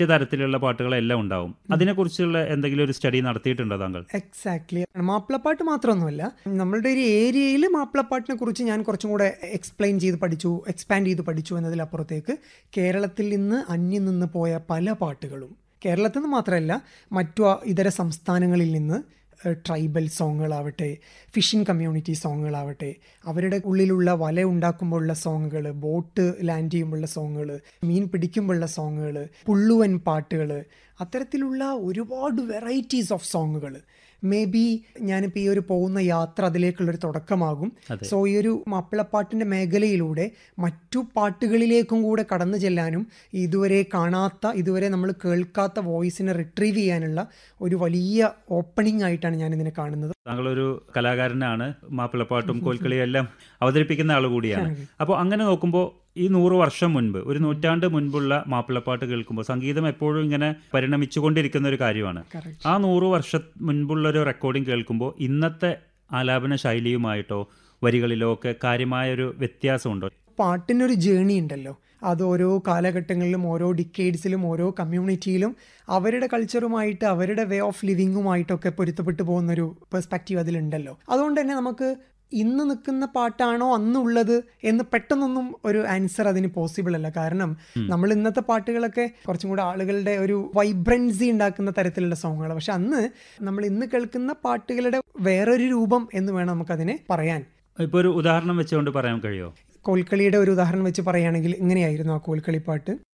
മറ്റു തരത്തിലുള്ള പാട്ടുകളെല്ലാം ഉണ്ടാവും അതിനെക്കുറിച്ചുള്ള എന്തെങ്കിലും ഒരു സ്റ്റഡി നടത്തിയിട്ടുണ്ടോ താങ്കൾ എക്സാക്ട്ലി മാപ്പിളപ്പാട്ട് മാത്രമൊന്നുമല്ല നമ്മളുടെ ഒരു ഏരിയയിൽ മാപ്പിളപ്പാട്ടിനെ കുറിച്ച് ഞാൻ കുറച്ചും കൂടെ എക്സ്പ്ലെയിൻ ചെയ്ത് പഠിച്ചു എക്സ്പാൻഡ് ചെയ്ത് പഠിച്ചു എന്നതിലപ്പുറത്തേക്ക് കേരളത്തിൽ നിന്ന് അന്യം നിന്ന് പോയ പല പാട്ടുകളും കേരളത്തിൽ നിന്ന് മാത്രമല്ല മറ്റു ആ ഇതര സംസ്ഥാനങ്ങളിൽ നിന്ന് ട്രൈബൽ സോങ്ങുകളാവട്ടെ ഫിഷിംഗ് കമ്മ്യൂണിറ്റി സോങ്ങുകളാവട്ടെ അവരുടെ ഉള്ളിലുള്ള വല ഉണ്ടാക്കുമ്പോഴുള്ള സോങ്ങുകൾ ബോട്ട് ലാൻഡ് ചെയ്യുമ്പോഴുള്ള സോങ്ങുകൾ മീൻ പിടിക്കുമ്പോഴുള്ള സോങ്ങുകൾ പുള്ളുവൻ പാട്ടുകൾ അത്തരത്തിലുള്ള ഒരുപാട് വെറൈറ്റീസ് ഓഫ് സോങ്ങുകൾ മേ ബി ഞാനിപ്പോൾ ഈ ഒരു പോകുന്ന യാത്ര അതിലേക്കുള്ളൊരു തുടക്കമാകും സോ ഈ ഒരു മാപ്പിളപ്പാട്ടിൻ്റെ മേഖലയിലൂടെ മറ്റു പാട്ടുകളിലേക്കും കൂടെ കടന്നു ചെല്ലാനും ഇതുവരെ കാണാത്ത ഇതുവരെ നമ്മൾ കേൾക്കാത്ത വോയിസിനെ റിട്രീവ് ചെയ്യാനുള്ള ഒരു വലിയ ഓപ്പണിംഗ് ആയിട്ടാണ് ഞാൻ ഇതിനെ കാണുന്നത് താങ്കളൊരു കലാകാരനാണ് മാപ്പിളപ്പാട്ടും കോൽക്കളിയും എല്ലാം അവതരിപ്പിക്കുന്ന ആൾ കൂടിയാണ് അപ്പോൾ അങ്ങനെ നോക്കുമ്പോൾ ഈ നൂറ് വർഷം മുൻപ് ഒരു നൂറ്റാണ്ട് മുൻപുള്ള മാപ്പിളപ്പാട്ട് കേൾക്കുമ്പോൾ സംഗീതം എപ്പോഴും ഇങ്ങനെ പരിണമിച്ചുകൊണ്ടിരിക്കുന്ന ഒരു കാര്യമാണ് Correct. ആ നൂറ് വർഷം മുൻപുള്ള ഒരു റെക്കോർഡിംഗ് കേൾക്കുമ്പോൾ ഇന്നത്തെ ആലാപന ശൈലിയുമായിട്ടോ വരികളിലോ ഒക്കെ കാര്യമായൊരു വ്യത്യാസമുണ്ടോ പാട്ടിനൊരു ജേണി ഉണ്ടല്ലോ അത് ഓരോ കാലഘട്ടങ്ങളിലും ഓരോ ഡിക്കേഡ്സിലും ഓരോ കമ്മ്യൂണിറ്റിയിലും അവരുടെ കൾച്ചറുമായിട്ട് അവരുടെ വേ ഓഫ് ലിവിങ്ങുമായിട്ടൊക്കെ പൊരുത്തപ്പെട്ടു പോകുന്നൊരു പെർസ്പെക്റ്റീവ് അതിലുണ്ടല്ലോ അതുകൊണ്ട് തന്നെ നമുക്ക് ഇന്ന് നിൽക്കുന്ന പാട്ടാണോ അന്നുള്ളത് എന്ന് പെട്ടെന്നൊന്നും ഒരു ആൻസർ അതിന് പോസിബിൾ അല്ല കാരണം നമ്മൾ ഇന്നത്തെ പാട്ടുകളൊക്കെ കുറച്ചും കൂടെ ആളുകളുടെ ഒരു വൈബ്രൻസി ഉണ്ടാക്കുന്ന തരത്തിലുള്ള സോങ്ങുകൾ പക്ഷെ അന്ന് നമ്മൾ ഇന്ന് കേൾക്കുന്ന പാട്ടുകളുടെ വേറൊരു രൂപം എന്ന് വേണം നമുക്കതിനെ പറയാൻ ഇപ്പോൾ ഒരു ഉദാഹരണം വെച്ചുകൊണ്ട് പറയാൻ കഴിയുമോ കോൽക്കളിയുടെ ഒരു ഉദാഹരണം വെച്ച് പറയുകയാണെങ്കിൽ ഇങ്ങനെയായിരുന്നു ആ കോൽക്കളി പാട്ട്